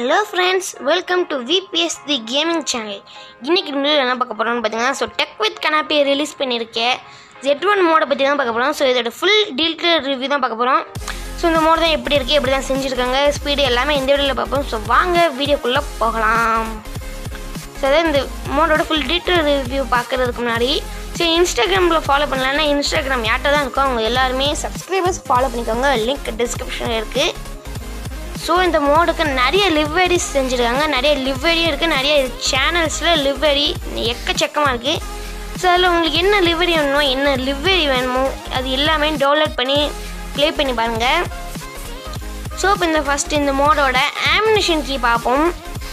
hello friends welcome to VBS the gaming channel இன்னைக்கு வீடியோவில் என்ன பார்க்க போகிறோம்னு பார்த்தீங்கன்னா ஸோ டெக் வித் கனாப்பி ரிலீஸ் பண்ணியிருக்கேன் ஜெட் ஒன் மோடை பற்றி தான் பார்க்க போகிறோம் ஸோ இதோட ஃபுல் டீட்டெயில் ரிவ்யூ தான் பார்க்க போகிறோம் ஸோ இந்த மோட் தான் எப்படி இருக்குது எப்படி தான் செஞ்சுருக்காங்க ஸ்பீடு எல்லாமே இந்த வீடியோவில் பார்ப்போம் ஸோ வாங்க வீடியோக்குள்ளே போகலாம் ஸோ அதான் இந்த மோடோட ஃபுல் டீட்டெயில் ரிவ்யூ பார்க்குறதுக்கு முன்னாடி சரி இன்ஸ்டாகிராமில் ஃபாலோ பண்ணலன்னா இன்ஸ்டாகிராம் யார்கிட்ட தான் இருக்கோ அவங்க எல்லாருமே சப்ஸ்கிரைபர்ஸ் ஃபாலோ பண்ணிக்கோங்க லிங்க் டிஸ்கிரிப்ஷனில் இருக்குது ஸோ இந்த மோடுக்கு நிறைய லிவரிஸ் செஞ்சுருக்காங்க நிறைய லிவரியும் இருக்குது நிறைய சேனல்ஸில் லிவரி எக்கச்சக்கமாக இருக்குது ஸோ அதில் உங்களுக்கு என்ன லிவரி வேணுமோ என்ன லிவரி வேணுமோ அது எல்லாமே டவுன்லோட் பண்ணி ப்ளே பண்ணி பாருங்கள் ஸோ இப்போ இந்த ஃபஸ்ட் இந்த மோடோட ஆமினேஷன் கீ பார்ப்போம்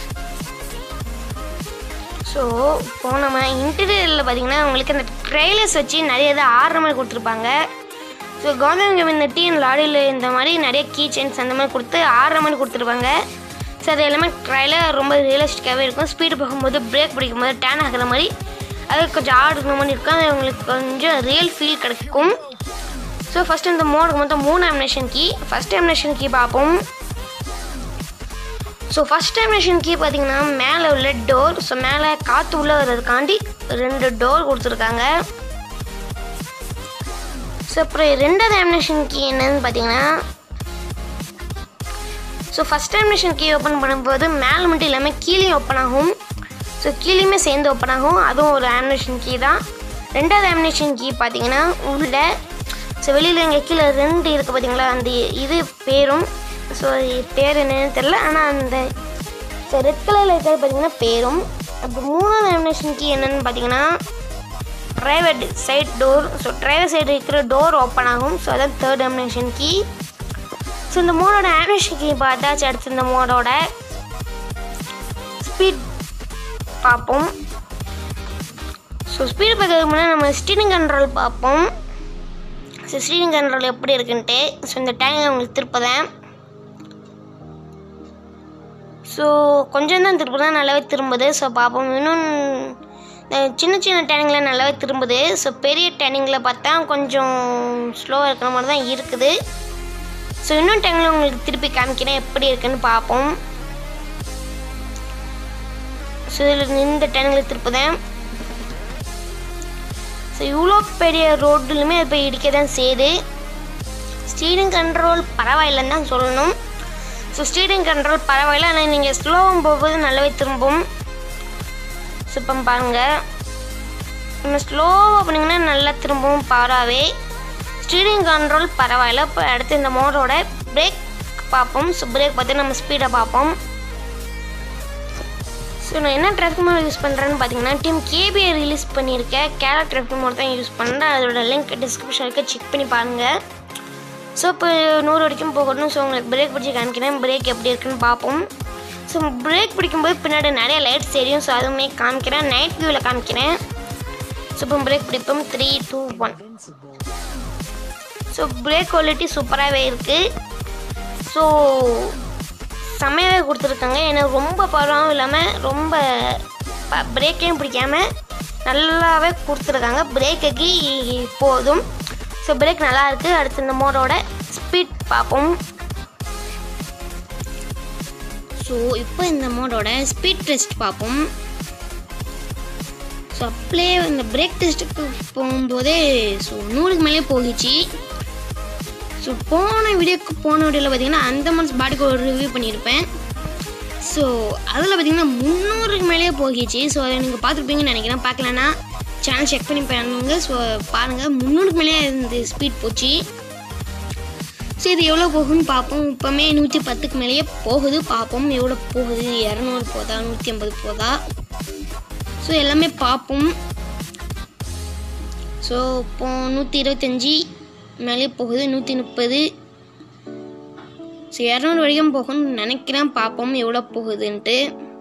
ஸோ இப்போ நம்ம இன்டீரியரில் பார்த்தீங்கன்னா உங்களுக்கு இந்த ட்ரெய்லர்ஸ் வச்சு நிறைய இது ஆடுற மாதிரி கொடுத்துருப்பாங்க ஸோ கவர்மெண்ட் இந்த டிஎன் லாரியில் இந்த மாதிரி நிறைய கீ செயின்ஸ் அந்த மாதிரி கொடுத்து ஆடுற மாதிரி கொடுத்துருப்பாங்க ஸோ அது எல்லாமே ட்ரையலாக ரொம்ப ரியலிஸ்டிக்காகவே இருக்கும் ஸ்பீடு போகும்போது பிரேக் பிடிக்கும்போது டேன் ஆகிற மாதிரி அது கொஞ்சம் ஆடுற மாதிரி இருக்கும் அது உங்களுக்கு கொஞ்சம் ரியல் ஃபீல் கிடைக்கும் ஸோ ஃபஸ்ட்டு இந்த மோடுக்கு மொத்தம் மூணு animation key first animation key பார்ப்போம் ஸோ ஃபஸ்ட் டைமினேஷன் கீ பார்த்தீங்கன்னா மேலே உள்ள டோர் ஸோ மேலே காற்று உள்ளே வர்றதுக்காண்டி ரெண்டு டோர் கொடுத்துருக்காங்க ஸோ அப்புறம் ரெண்டாவது ஆமினேஷன் கீ என்னன்னு பார்த்தீங்கன்னா ஸோ ஃபஸ்ட் டைமினேஷன் கீ ஓப்பன் பண்ணும்போது மேலே மட்டும் இல்லாமல் கீழேயும் ஓப்பன் ஆகும் ஸோ கீழேயுமே சேர்ந்து ஓப்பன் ஆகும் அதுவும் ஒரு ஆமினேஷன் கீ தான் ரெண்டாவது ஆமினேஷன் கீ பார்த்தீங்கன்னா உள்ள ஸோ வெளியில் எங்கள் கீழே ரெண்டு இருக்குது பார்த்தீங்களா அந்த இது பேரும் ஸோ பேர் என்னன்னு தெரில ஆனால் அந்த ஸோ ரெட் கலரில் இருக்கிறது பார்த்தீங்கன்னா பேரும் அப்புறம் மூணாவது ஆமினேஷன் கீ என்னன்னு பார்த்தீங்கன்னா private side door so driver side இருக்கிற டோர் ஓப்பன் ஆகும் ஸோ அதான் தேர்ட் ஆமினேஷன் கீ ஸோ இந்த மோடோட ஆமினேஷன் கீ பார்த்தாச்சு அடுத்து இந்த மோடோட ஸ்பீட் பார்ப்போம் ஸோ ஸ்பீடு பார்க்கறதுக்கு முன்னாடி நம்ம ஸ்டீரிங் கண்ட்ரோல் பார்ப்போம் ஸோ ஸ்டீரிங் கண்ட்ரோல் எப்படி இருக்குன்ட்டு ஸோ இந்த டேங்கை உங்களுக்கு திருப்பதேன் ஸோ கொஞ்சம் தான் திருப்புதான் நல்லாவே திரும்புது ஸோ பார்ப்போம் இன்னும் அஹ் சின்ன சின்ன டேனிங்கில் நல்லாவே திரும்புது ஸோ பெரிய டேனிங்கில் பார்த்தா கொஞ்சம் ஸ்லோவாக இருக்கிற மாதிரி தான் இருக்குது ஸோ இன்னும் டேங்கில் உங்களுக்கு திருப்பி காமிக்கிறேன் எப்படி இருக்குன்னு பார்ப்போம் ஸோ இதில் இந்த டேனிங்கில் திருப்புதேன் ஸோ இவ்வளோ பெரிய ரோட்லையுமே அது போய் இடிக்க தான் செய்யுது ஸ்டீரிங் கண்ட்ரோல் பரவாயில்லைன்னு தான் சொல்லணும் ஸோ ஸ்டீரிங் கண்ட்ரோல் பரவாயில்ல ஆனால் நீங்கள் ஸ்லோவும் போகும்போது நல்லாவே திரும்பும் ஸோ இப்போ பாருங்கள் நம்ம ஸ்லோவாக பண்ணிங்கன்னா நல்லா திரும்பவும் பாராவே ஸ்டீரிங் கண்ட்ரோல் பரவாயில்ல இப்போ அடுத்து இந்த மோடோட பிரேக் பார்ப்போம் ஸோ பிரேக் பார்த்து நம்ம ஸ்பீடை பார்ப்போம் ஸோ நான் என்ன ட்ராஃபிக் மோட் யூஸ் பண்ணுறேன்னு பார்த்தீங்கன்னா டீம் கேபிஐ ரிலீஸ் பண்ணியிருக்கேன் கேரட் ட்ராஃபிக் மோட் தான் யூஸ் பண்ணுறேன் அதோட லிங்க் டிஸ்கிரிப்ஷன் இருக்க செக் பண்ணி பாருங்கள் ஸோ இப்போ நூறு வரைக்கும் போகணும் ஸோ உங்களுக்கு பிரேக் பிடிச்சி காமிக்கிறேன் பிரேக் எப்படி இருக்குன்னு பார்ப்போம் ஸோ பிரேக் பிடிக்கும்போது பின்னாடி நிறைய லைட்ஸ் தெரியும் ஸோ அதுவுமே காமிக்கிறேன் நைட் வியூவில் காமிக்கிறேன் ஸோ இப்போ பிரேக் பிடிப்போம் three two one so brake quality சூப்பராகவே இருக்குது ஸோ செம்மையாகவே கொடுத்துருக்காங்க ஏன்னா ரொம்ப பரவாவும் இல்லாமல் ரொம்ப பிரேக்கையும் பிடிக்காம நல்லாவே கொடுத்துருக்காங்க பிரேக்குக்கு போதும் ஸோ பிரேக் நல்லா இருக்குது அடுத்து இந்த மோடோட ஸ்பீட் பார்ப்போம் ஸோ இப்போ இந்த மோடோட ஸ்பீட் டெஸ்ட் பார்ப்போம் ஸோ அப்படியே இந்த பிரேக் டெஸ்ட்டுக்கு போகும்போதே ஸோ நூறுக்கு மேலே போகிச்சு ஸோ போன வீடியோக்கு போன வீடியோவில் பார்த்தீங்கன்னா அந்த மந்த்ஸ் பாடிக்கு ஒரு ரிவ்யூ பண்ணியிருப்பேன் ஸோ அதில் பார்த்தீங்கன்னா முந்நூறுக்கு மேலேயே போகிச்சு ஸோ அதை நீங்கள் பார்த்துருப்பீங்கன்னு நினைக்கிறேன் பார்க்கலன்னா சேனல் செக் பண்ணி பாருங்க ஸோ பாருங்கள் முந்நூறுக்கு மேலே இந்த ஸ்பீட் போச்சு ஸோ இது எவ்வளோ போகும்னு பார்ப்போம் இப்போமே நூற்றி பத்துக்கு மேலேயே போகுது பார்ப்போம் எவ்வளோ போகுது இரநூறு போதா நூற்றி ஐம்பது போதா ஸோ எல்லாமே பார்ப்போம் ஸோ இப்போ நூற்றி இருபத்தஞ்சி மேலே போகுது நூற்றி முப்பது ஸோ இரநூறு வரைக்கும் போகும்னு நினைக்கிறேன் பார்ப்போம் எவ்வளோ போகுதுன்ட்டு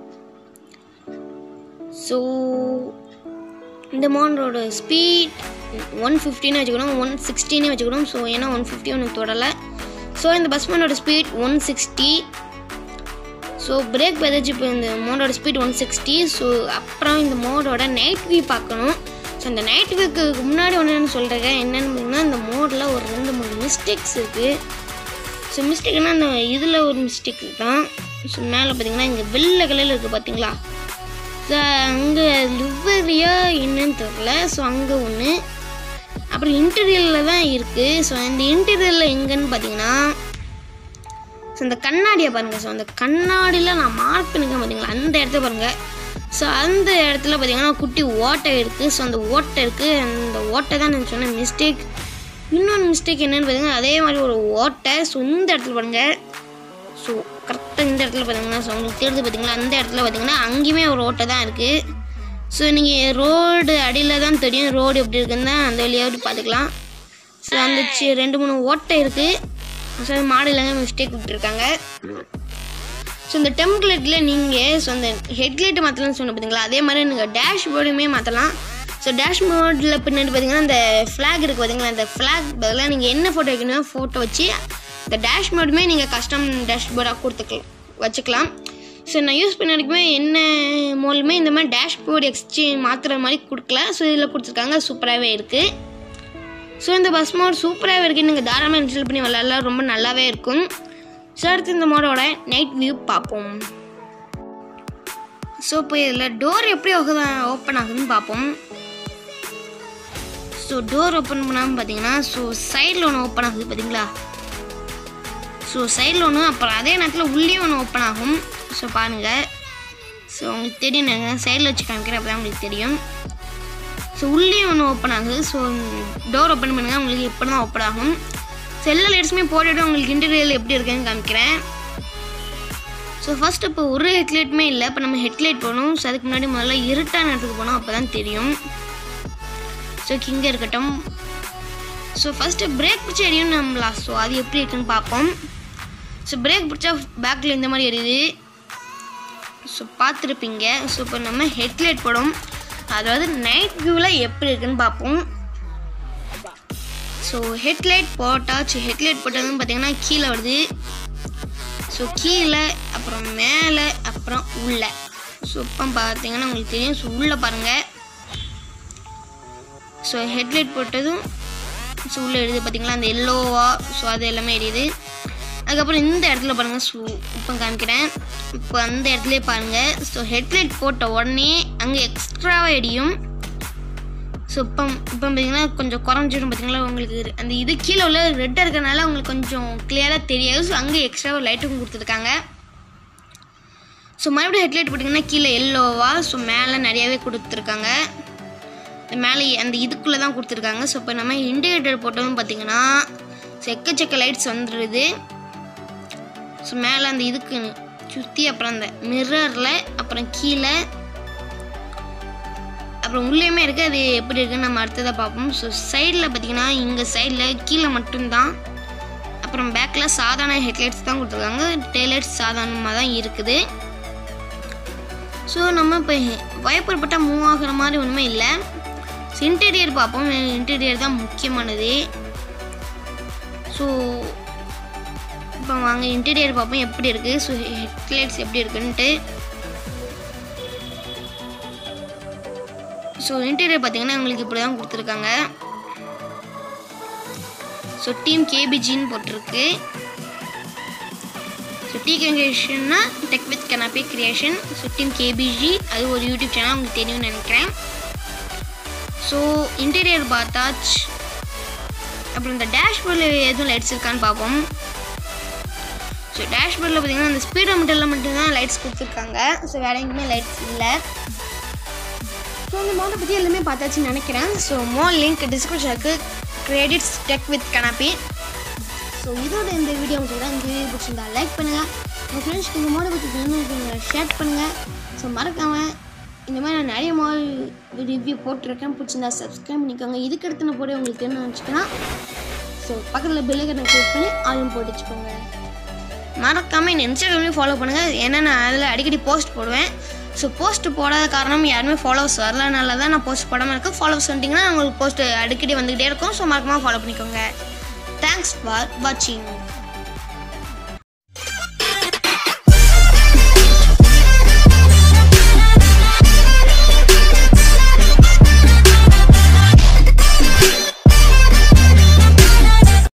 ஸோ இந்த மோனரோட ஸ்பீட் ஒன் ஃபிஃப்டின்னு வச்சுக்கணும் ஒன் சிக்ஸ்டின்னு வச்சுக்கணும் ஸோ ஏன்னா ஒன் ஃபிஃப்டி ஒன்று தொடலை ஸோ இந்த பஸ் மோனோட speed one sixty so brake பதிச்சு இப்போ இந்த மோடோட ஸ்பீட் ஒன் சிக்ஸ்டி ஸோ அப்புறம் இந்த மோடோட நைட் வியூ பார்க்கணும் ஸோ அந்த நைட் வியூக்கு முன்னாடி ஒன்று சொல்கிறேன் என்னென்னு பார்த்தீங்கன்னா இந்த மோடில் ஒரு ரெண்டு மூணு மிஸ்டேக்ஸ் இருக்குது ஸோ மிஸ்டேக்னா அந்த இதில் ஒரு மிஸ்டேக் தான் ஸோ மேலே பார்த்தீங்கன்னா இங்கே வெள்ளை கலரில் இருக்குது பார்த்தீங்களா ஸோ அங்கே லிவரியா என்னன்னு தெரில ஸோ அங்கே ஒன்று அப்புறம் இன்டீரியரில் தான் இருக்குது ஸோ இந்த இன்டீரியரில் எங்கன்னு பார்த்தீங்கன்னா ஸோ இந்த கண்ணாடியை பாருங்கள் ஸோ அந்த கண்ணாடியில் நான் மார்க் பண்ணிக்கேன் பார்த்தீங்களா அந்த இடத்த பாருங்கள் ஸோ அந்த இடத்துல பார்த்தீங்கன்னா குட்டி ஓட்டை இருக்குது ஸோ அந்த ஓட்டை இருக்குது அந்த ஓட்டை தான் நான் சொன்ன மிஸ்டேக் இன்னொன்று மிஸ்டேக் என்னன்னு பார்த்தீங்கன்னா அதே மாதிரி ஒரு ஓட்டை ஸோ இந்த இடத்துல பாருங்கள் ஸோ கரெக்டாக இந்த இடத்துல பார்த்தீங்கன்னா ஸோ உங்களுக்கு தெரிஞ்சு பார்த்தீங்களா அந்த இடத்துல பார்த்தீங்கன்னா அங்கேயுமே ஒரு ஓட்டை தான் இருக்குது ஸோ நீங்கள் ரோடு அடியில் தான் தெரியும் ரோடு எப்படி இருக்குன்னு தான் அந்த வழியாவது பார்த்துக்கலாம் ஸோ அந்த சி- ரெண்டு மூணு ஓட்டை இருக்குது ஸோ மாடலாங்க மிஸ்டேக் விட்டுருக்காங்க ஸோ இந்த டெம்ப்ளேட்டில் நீங்கள் ஸோ அந்த ஹெட்லைட்டை மாற்றலாம்னு சொன்ன பார்த்தீங்களா அதே மாதிரி நீங்கள் டேஷ் போர்டுமே மாற்றலாம் ஸோ டேஷ் போர்டில் பின்னாடி பார்த்தீங்கன்னா இந்த ஃப்ளாக் இருக்குது பார்த்தீங்களா அந்த ஃப்ளாக் பதிலாக நீங்கள் என்ன ஃபோட்டோ வைக்கணும் ஃபோட்டோ வச்சு இந்த டேஷ் போர்டுமே நீங்கள் கஸ்டம் டேஷ் போர்டாக கொடுத்துக்கலாம் வச்சுக்கலாம் ஸோ நான் யூஸ் பண்ண வரைக்குமே என்ன மூலமே இந்த மாதிரி டேஷ் போர்டு எக்ஸ்சேஞ்ச் மாற்றுற மாதிரி கொடுக்கல ஸோ இதில் கொடுத்துருக்காங்க சூப்பராகவே இருக்குது ஸோ இந்த பஸ் மோட் சூப்பராகவே இருக்குது நீங்கள் தாராளமாக இன்ஸ்டால் பண்ணி விளாட்லாம் ரொம்ப நல்லாவே இருக்கும் ஸோ அடுத்து இந்த மோடோட நைட் வியூ பார்ப்போம் ஸோ இப்போ இதில் டோர் எப்படி ஓப்பன் ஆகுதுன்னு பார்ப்போம் ஸோ டோர் ஓப்பன் பண்ணாமல் பார்த்தீங்கன்னா ஸோ சைடில் ஒன்று ஓப்பன் ஆகுது பார்த்தீங்களா ஸோ சைடில் ஒன்று அப்புறம் அதே நேரத்தில் உள்ளேயும் ஒன்று ஓப்பன் ஆகும் ஸோ பாருங்கள் ஸோ உங்களுக்கு தெரியும் நான் சைடில் வச்சு காமிக்கிறேன் அப்போ தான் உங்களுக்கு தெரியும் ஸோ உள்ளே ஒன்று ஓப்பன் ஆகுது ஸோ டோர் ஓப்பன் பண்ணுங்க உங்களுக்கு எப்படி தான் ஓப்பன் ஆகும் ஸோ எல்லா லைட்ஸுமே போட்டுட்டு உங்களுக்கு இன்டீரியல் எப்படி இருக்குன்னு காமிக்கிறேன் ஸோ ஃபர்ஸ்ட் இப்போ ஒரு ஹெட்லைட்டுமே இல்லை இப்போ நம்ம ஹெட்லைட் போகணும் ஸோ அதுக்கு முன்னாடி முதல்ல இருட்டான இடத்துக்கு போனோம் அப்போ தான் தெரியும் ஸோ இங்கே இருக்கட்டும் ஸோ ஃபஸ்ட்டு பிரேக் பிடிச்ச எரியும் நம்மளா ஸோ அது எப்படி இருக்குன்னு பார்ப்போம் ஸோ பிரேக் பிடிச்சா பேக்கில் இந்த மாதிரி எரியுது ஸோ பார்த்துருப்பீங்க ஸோ இப்போ நம்ம ஹெட்லைட் போடும் அதாவது நைட் வியூவில் எப்படி இருக்குன்னு பார்ப்போம் ஸோ ஹெட்லைட் போட்டாச்சு ஹெட்லைட் போட்டதுன்னு பார்த்தீங்கன்னா கீழே வருது ஸோ கீழே அப்புறம் மேலே அப்புறம் உள்ள ஸோ இப்போ பார்த்தீங்கன்னா உங்களுக்கு தெரியும் ஸோ உள்ளே பாருங்கள் ஸோ ஹெட்லைட் போட்டதும் ஸோ உள்ளே எரியுது பார்த்தீங்களா அந்த எல்லோவா ஸோ அது எல்லாமே எரியுது அதுக்கப்புறம் இந்த இடத்துல பாருங்கள் ஸோ இப்போ காமிக்கிறேன் இப்போ அந்த இடத்துலயே பாருங்கள் ஸோ ஹெட்லைட் போட்ட உடனே அங்கே எக்ஸ்ட்ராவாக எரியும் ஸோ இப்போ இப்போ பார்த்தீங்கன்னா கொஞ்சம் குறைஞ்சிடும் பார்த்தீங்களா உங்களுக்கு இது- அந்த இது கீழே உள்ள ரெட்டாக இருக்கிறனால உங்களுக்கு கொஞ்சம் கிளியராக தெரியாது ஸோ அங்கே எக்ஸ்ட்ராவாக லைட்டும் கொடுத்துருக்காங்க ஸோ மறுபடியும் ஹெட்லைட் போட்டிங்கன்னா கீழே எல்லோவா ஸோ மேலே நிறையாவே கொடுத்துருக்காங்க இந்த மேலே அந்த இதுக்குள்ளே தான் கொடுத்துருக்காங்க ஸோ இப்போ நம்ம இண்டிகேட்டர் போட்டதும் பார்த்தீங்கன்னா ஸோ எக்கச்சக்க லைட்ஸ் வந்துடுது ஸோ மேலே அந்த இதுக்கு சுற்றி அப்புறம் அந்த மிரரில் அப்புறம் கீழே அப்புறம் உள்ளேயுமே இருக்குது அது எப்படி இருக்குன்னு நம்ம அடுத்ததை பார்ப்போம் ஸோ சைடில் பார்த்தீங்கன்னா இங்கே சைடில் கீழே மட்டும்தான் அப்புறம் பேக்கில் சாதாரண ஹெட்லைட்ஸ் தான் கொடுத்துருக்காங்க டெய்லைட்ஸ் சாதாரணமாக தான் இருக்குது ஸோ நம்ம இப்போ வைப்பர் பட்டால் மூவ் ஆகுற மாதிரி ஒன்றுமே இல்லை ஸோ இன்டீரியர் பார்ப்போம் இன்டீரியர் தான் முக்கியமானது ஸோ இப்போ வாங்க இன்டீரியர் பார்ப்போம் எப்படி இருக்குது ஸோ ஹெட்லைட்ஸ் எப்படி இருக்குன்ட்டு ஸோ இன்டீரியர் பார்த்தீங்கன்னா உங்களுக்கு இப்படி தான் கொடுத்துருக்காங்க ஸோ டீம் கேபிஜின்னு போட்டிருக்கு ஸோ டீ கிரியேஷன்னா டெக் வித் கனாபே கிரியேஷன் ஸோ டீம் கேபிஜி அது ஒரு யூடியூப் சேனல் உங்களுக்கு தெரியும்னு நினைக்கிறேன் ஸோ இன்டீரியர் பார்த்தாச் அப்புறம் இந்த டேஷ்போர்டில் எதுவும் லைட்ஸ் இருக்கான்னு பார்ப்போம் ஸோ டேஷ்போர்டில் பார்த்தீங்கன்னா அந்த ஸ்பீடோ மீட்டரில் மட்டும்தான் லைட்ஸ் கொடுத்துருக்காங்க ஸோ வேற எங்கேயுமே லைட்ஸ் இல்லை ஸோ இந்த மாடலை பற்றி எல்லாமே பார்த்தாச்சுன்னு நினைக்கிறேன் ஸோ மோர் லிங்க் டிஸ்கிரிப்ஷனுக்கு கிரெடிட்ஸ் டெக் வித் கனாப்பி ஸோ இதோட இந்த வீடியோ உங்களுக்கு தான் இந்த வீடியோ பிடிச்சிருந்தா லைக் பண்ணுங்கள் உங்கள் ஃப்ரெண்ட்ஸ்க்கு இந்த மாடல் பற்றி தெரிஞ்சுக்கிறீங்க ஷேர் பண்ணுங்கள் ஸோ மறக்காமல் இந்த மாதிரி நான் நிறைய மாடல் ரிவ்யூ போட்டிருக்கேன் பிடிச்சிருந்தா சப்ஸ்கிரைப் பண்ணிக்கோங்க இதுக்கு அடுத்து நான் போட உங்களுக்கு தெரியும் நினச்சிக்கன்னா ஸோ பக்கத்தில் பெல்லைக்கனை கிளிக் பண்ணி ஆளும் போட்டு வச்சுக்கோங்க மறக்காமல் என் இன்ஸ்டாகிராம்லேயும் ஃபாலோ பண்ணுங்கள் ஏன்னா நான் அதில் அடிக்கடி போஸ்ட் போடுவேன் ஸோ போஸ்ட் போடாத காரணம் யாருமே ஃபாலோவர்ஸ் வரலனால தான் நான் போஸ்ட் போடாமல் இருக்கேன் ஃபாலோவர்ஸ் வந்துட்டிங்கன்னா உங்களுக்கு போஸ்ட் அடிக்கடி வந்துக்கிட்டே இருக்கும் ஸோ மறக்காமல் ஃபாலோ பண்ணிக்கோங்க தேங்க்ஸ் ஃபார் வாட்சிங்